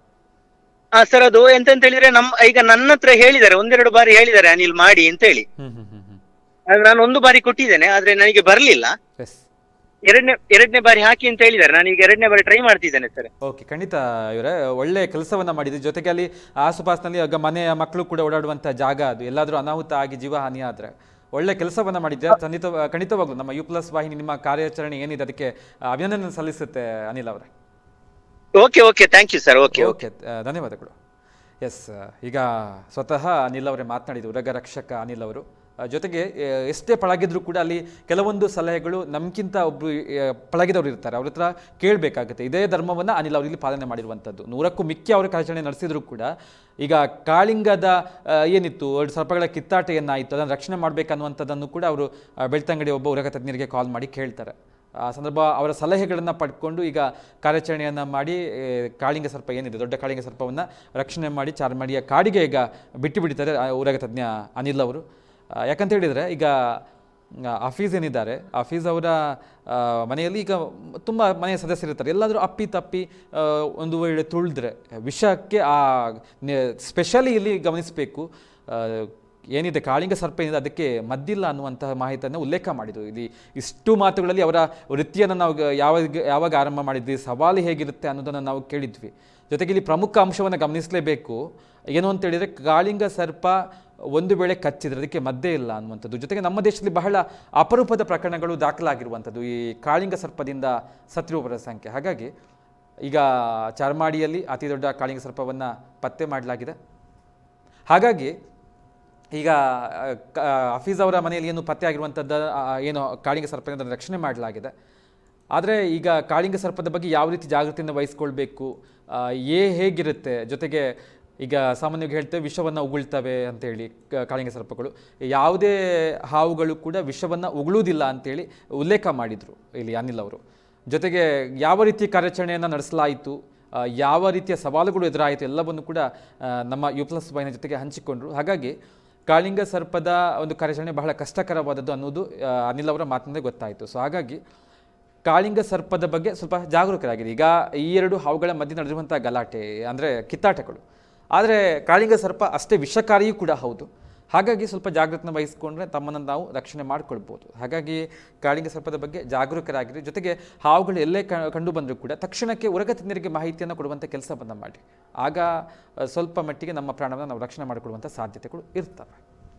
ಆ ಸರ್ ಅದು ಎಂತ ಅಂತ ಹೇಳಿದ್ರೆ ನಮ್ ಈಗ ನನ್ನ ಹತ್ರ ಹೇಳಿದ್ದಾರೆ ಒಂದೆರಡು ಬಾರಿ ಹೇಳಿದ್ದಾರೆ ಅನಿಲ್ ಮಾಡಿ ಅಂತ ಹೇಳಿ ಹ್ಮ್ ಹ್ಮ್ ಹ್ಮ್ ಹ್ಮ್ ಆದ್ರೆ ನಾನು ಒಂದು ಬಾರಿ ಕೊಟ್ಟಿದ್ದೇನೆ ಆದ್ರೆ ನನಗೆ ಬರ್ಲಿಲ್ಲ ಎಸ್ ಎರಡನೇ ಎರಡನೇ ಬಾರಿ ಹಾಕಿ ಅಂತ ಹೇಳಿದ್ದಾರೆ ನಾನು ಈಗ ಎರಡನೇ ಬಾರಿ ಟ್ರೈ ಮಾಡ್ತಿದ್ದೇನೆ ಸರ್ ಓಕೆ ಖಂಡಿತ ಇವರೇ ಒಳ್ಳೆ ಕೆಲಸವನ್ನ ಮಾಡಿದ್ರಿ ಜೊತೆಗೆ ಅಲ್ಲಿ ಆಸುಪಾಸಿನಲ್ಲಿ ಆಗ ಮನೆಯ ಮಕ್ಕಳು ಕೂಡ ಓಡಾಡುವಂತ ಜಾಗ ಅದು ಎಲ್ಲಾದ್ರೂ ಅನಾಹುತ ಆಗಿ ಜೀವ ಹಾನಿ ಆದ್ರೆ ಒಳ್ಳೆ ಕೆಲಸವನ್ನ ಮಾಡಿದ್ದೆ ಖಂಡಿತ ಖಂಡಿತವಾಗ್ಲು ನಮ್ಮ ಯು ಪ್ಲಸ್ ವಾಹಿನಿ ನಿಮ್ಮ ಕಾರ್ಯಾಚರಣೆ ಏನಿದೆ ಅದಕ್ಕೆ ಅಭಿನಂದನೆ ಸಲ್ಲಿಸುತ್ತೆ ಅನಿಲ್ ಅವರೇ okay okay thank you sir okay okay ಆ, ಧನ್ಯವಾದಗಳು ಎಸ್ ಈಗ ಸ್ವತಃ ಅನಿಲ್ ಅವರೇ ಮಾತನಾಡಿದ್ರು ಉರಗ ರಕ್ಷಕ ಅನಿಲ್ ಅವರು ಆ, ಜೊತೆಗೆ ಆ, ಎಷ್ಟೇ ಪಳಗಿದ್ರು ಕೂಡ ಅಲ್ಲಿ ಕೆಲವೊಂದು ಸಲಹೆಗಳು ನಮ್ಗಿಂತ ಒಬ್ರು ಆ, ಪಳಗಿದವರು ಇರ್ತಾರೆ ಅವ್ರ ಹತ್ರ ಕೇಳಬೇಕಾಗುತ್ತೆ ಇದೇ ಧರ್ಮವನ್ನು ಅನಿಲ್ ಅವರು ಇಲ್ಲಿ ಪಾಲನೆ ಮಾಡಿರುವಂಥದ್ದು ನೂರಕ್ಕೂ ಮಿಕ್ಕಿ ಅವರು ಕಾರ್ಯಾಚರಣೆ ನಡೆಸಿದ್ರು ಕೂಡ ಈಗ ಕಾಳಿಂಗದ ಆ, ಏನಿತ್ತು ಎರಡು ಸರ್ಪಗಳ ಕಿತ್ತಾಟ ಏನಾಯಿತು ಅದನ್ನು ರಕ್ಷಣೆ ಮಾಡಬೇಕನ್ನುವಂಥದ್ದನ್ನು ಕೂಡ ಅವರು ಆ, ಬೆಳ್ತಂಗಡಿ ಒಬ್ಬ ಉರಗ ತಜ್ಞರಿಗೆ ಕಾಲ್ ಮಾಡಿ ಕೇಳ್ತಾರೆ ಆ ಸಂದರ್ಭ ಅವರ ಸಲಹೆಗಳನ್ನು ಪಡ್ಕೊಂಡು ಈಗ ಕಾರ್ಯಾಚರಣೆಯನ್ನು ಮಾಡಿ ಏ, ಕಾಳಿಂಗ ಸರ್ಪ ಏನಿದೆ ದೊಡ್ಡ ಕಾಳಿಂಗ ಸರ್ಪವನ್ನು ರಕ್ಷಣೆ ಮಾಡಿ ಚಾರ್ಮಾಡಿಯ ಕಾಡಿಗೆ ಈಗ ಬಿಟ್ಟು ಬಿಡ್ತಾರೆ ಆ ಊರಗ ತಜ್ಞ ಅನಿಲ್ ಅವರು ಆ, ಯಾಕಂತ ಹೇಳಿದರೆ ಈಗ ಆ, ಹಫೀಸ್ ಏನಿದ್ದಾರೆ ಹಫೀಸ್ ಅವರ ಆ, ಮನೆಯಲ್ಲಿ ಈಗ ತುಂಬ ಮನೆಯ ಸದಸ್ಯರಿರ್ತಾರೆ ಎಲ್ಲಾದರೂ ಅಪ್ಪಿ ತಪ್ಪಿ ಆ, ಒಂದು ವೇಳೆ ತುಳಿದ್ರೆ ವಿಷಕ್ಕೆ ಆ ಸ್ಪೆಷಲಿ ಇಲ್ಲಿ ಗಮನಿಸಬೇಕು ಏನಿದೆ ಕಾಳಿಂಗ ಸರ್ಪ ಏನಿದೆ ಅದಕ್ಕೆ ಮದ್ದಿಲ್ಲ ಅನ್ನುವಂತಹ ಮಾಹಿತಿಯನ್ನು ಉಲ್ಲೇಖ ಮಾಡಿದರು ಇಲ್ಲಿ ಇಷ್ಟು ಮಾತುಗಳಲ್ಲಿ ಅವರ ವೃತ್ತಿಯನ್ನು ನಾವು ಗ- ಯಾವಾಗ ಯಾವಾಗ ಆರಂಭ ಮಾಡಿದ್ವಿ ಸವಾಲು ಹೇಗಿರುತ್ತೆ ಅನ್ನೋದನ್ನು ನಾವು ಕೇಳಿದ್ವಿ ಜೊತೆಗೆ ಇಲ್ಲಿ ಪ್ರಮುಖ ಅಂಶವನ್ನು ಗಮನಿಸಲೇಬೇಕು ಏನು ಅಂತ ಹೇಳಿದರೆ ಕಾಳಿಂಗ ಸರ್ಪ ಒಂದು ವೇಳೆ ಕಚ್ಚಿದ್ರೆ ಅದಕ್ಕೆ ಮದ್ದೇ ಇಲ್ಲ ಅನ್ನುವಂಥದ್ದು ಜೊತೆಗೆ ನಮ್ಮ ದೇಶದಲ್ಲಿ ಬಹಳ ಅಪರೂಪದ ಪ್ರಕರಣಗಳು ದಾಖಲಾಗಿರುವಂಥದ್ದು ಈ ಕಾಳಿಂಗ ಸರ್ಪದಿಂದ ಸತ್ತಿರುವವರ ಸಂಖ್ಯೆ ಹಾಗಾಗಿ ಈಗ ಚಾರ್ಮಾಡಿಯಲ್ಲಿ ಅತಿ ದೊಡ್ಡ ಕಾಳಿಂಗ ಸರ್ಪವನ್ನು ಪತ್ತೆ ಮಾಡಲಾಗಿದೆ ಹಾಗಾಗಿ ಈಗ ಆ, ಕ- ಹಫೀಜ್ ಅವರ ಮನೆಯಲ್ಲಿ ಏನು ಪತ್ತೆ ಆಗಿರುವಂಥದ್ದು ಆ, ಏನು ಕಾಳಿಂಗ ಸರ್ಪದಿಂದ ರಕ್ಷಣೆ ಮಾಡಲಾಗಿದೆ ಆದರೆ ಈಗ ಕಾಳಿಂಗ ಸರ್ಪದ ಬಗ್ಗೆ ಯಾವ ರೀತಿ ಜಾಗೃತಿಯನ್ನು ವಹಿಸ್ಕೊಳ್ಬೇಕು ಆ, ಏ ಹೇಗಿರುತ್ತೆ ಜೊತೆಗೆ ಈಗ ಸಾಮಾನ್ಯವಾಗಿ ಹೇಳ್ತೇವೆ ವಿಷವನ್ನು ಉಗುಳ್ತವೆ ಅಂತೇಳಿ ಕ- ಕಾಳಿಂಗ ಸರ್ಪಗಳು ಯಾವುದೇ ಹಾವುಗಳು ಕೂಡ ವಿಷವನ್ನು ಉಗುಳುವುದಿಲ್ಲ ಅಂತೇಳಿ ಉಲ್ಲೇಖ ಮಾಡಿದರು ಇಲ್ಲಿ ಅನಿಲ್ ಅವರು ಜೊತೆಗೆ ಯಾವ ರೀತಿ ಕಾರ್ಯಾಚರಣೆಯನ್ನು ನಡೆಸಲಾಯಿತು ಆ, ಯಾವ ರೀತಿಯ ಸವಾಲುಗಳು ಎದುರಾಯಿತು ಎಲ್ಲವನ್ನು ಕೂಡ ಆ, ನಮ್ಮ ಯು ಪ್ಲಸ್ ಬೈನ ಜೊತೆಗೆ ಹಂಚಿಕೊಂಡ್ರು ಹಾಗಾಗಿ ಕಾಳಿಂಗ ಸರ್ಪದ ಒಂದು ಕಾರ್ಯಾಚರಣೆ ಬಹಳ ಕಷ್ಟಕರವಾದದ್ದು ಅನ್ನೋದು ಆ, ಅನಿಲ್ ಅವರ ಮಾತಿನಿಂದ ಗೊತ್ತಾಯಿತು ಸೊ ಹಾಗಾಗಿ ಕಾಳಿಂಗ ಸರ್ಪದ ಬಗ್ಗೆ ಸ್ವಲ್ಪ ಜಾಗರೂಕರಾಗಿದೆ ಈಗ ಈ ಎರಡು ಹಾವುಗಳ ಮಧ್ಯೆ ನಡೆದಿರುವಂಥ ಗಲಾಟೆ ಅಂದರೆ ಕಿತ್ತಾಟಗಳು ಆದರೆ ಕಾಳಿಂಗ ಸರ್ಪ ಅಷ್ಟೇ ವಿಷಕಾರಿಯೂ ಕೂಡ ಹೌದು ಹಾಗಾಗಿ ಸ್ವಲ್ಪ ಜಾಗೃತಿನ ವಹಿಸ್ಕೊಂಡ್ರೆ ತಮ್ಮನ್ನು ನಾವು ರಕ್ಷಣೆ ಮಾಡ್ಕೊಳ್ಬೋದು ಹಾಗಾಗಿ ಕಾಳಿಂಗ ಸರ್ಪದ ಬಗ್ಗೆ ಜಾಗರೂಕರಾಗಿರಿ ಜೊತೆಗೆ ಹಾವುಗಳು ಎಲ್ಲೇ ಕ- ಕಂಡು ಬಂದರೂ ಕೂಡ ತಕ್ಷಣಕ್ಕೆ ಉರಗ ತಜ್ಞರಿಗೆ ಮಾಹಿತಿಯನ್ನು ಕೊಡುವಂಥ ಕೆಲಸವನ್ನು ಮಾಡಿ ಆಗ ಆ, ಸ್ವಲ್ಪ ಮಟ್ಟಿಗೆ ನಮ್ಮ ಪ್ರಾಣವನ್ನು ನಾವು ರಕ್ಷಣೆ ಮಾಡಿಕೊಡುವಂಥ ಸಾಧ್ಯತೆಗಳು ಇರ್ತವೆ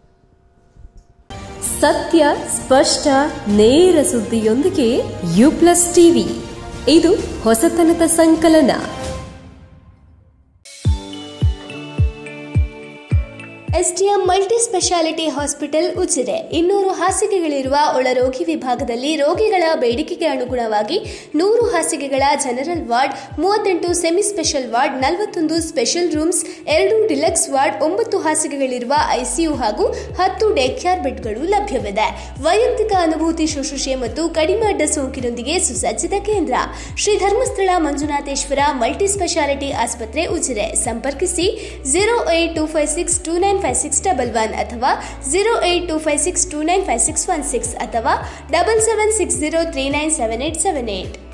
ಸತ್ಯ ಸ್ಪಷ್ಟ ನೇರ ಸುದ್ದಿಯೊಂದಿಗೆ ಯು ಪ್ಲಸ್ ಟಿವಿ ಇದು ಹೊಸತನದ ಸಂಕಲನ S T M multi speciality hospital Ujire ಇನ್ನೂರು ಹಾಸಿಗೆಗಳಿರುವ ಒಳರೋಗಿ ವಿಭಾಗದಲ್ಲಿ ರೋಗಿಗಳ ಬೇಡಿಕೆಗೆ ಅನುಗುಣವಾಗಿ ನೂರು ಹಾಸಿಗೆಗಳ ಜನರಲ್ ವಾರ್ಡ್ ಮೂವತ್ತೆಂಟು ಸೆಮಿ ಸ್ಪೆಷಲ್ ವಾರ್ಡ್ ನಲವತ್ತೊಂದು ಸ್ಪೆಷಲ್ ರೂಮ್ಸ್ ಎರಡು ಡಿಲಕ್ಸ್ ವಾರ್ಡ್ ಒಂಬತ್ತು ಹಾಸಿಗೆಗಳಿರುವ ಐಸಿಯು ಹಾಗೂ ಹತ್ತು ಡೇಕ್ಯಾರ್ ಬೆಡ್ಗಳು ಲಭ್ಯವಿದೆ ವೈಯಕ್ತಿಕ ಅನುಭೂತಿ ಶುಶ್ರೂಷೆ ಮತ್ತು ಕಡಿಮೆ ಅಡ್ಡ ಸೋಂಕಿನೊಂದಿಗೆ ಸುಸಜ್ಜಿತ ಕೇಂದ್ರ ಶ್ರೀ ಧರ್ಮಸ್ಥಳ ಮಂಜುನಾಥೇಶ್ವರ ಮಲ್ಟಿ ಸ್ಪೆಷಾಲಿಟಿ ಆಸ್ಪತ್ರೆ ಉಜಿರೆ ಸಂಪರ್ಕಿಸಿ zero eight two five six two nine five six double one ಅಥವಾ zero eight two five six two nine five six one six ಅಥವಾ double seven six zero three nine seven eight seven eight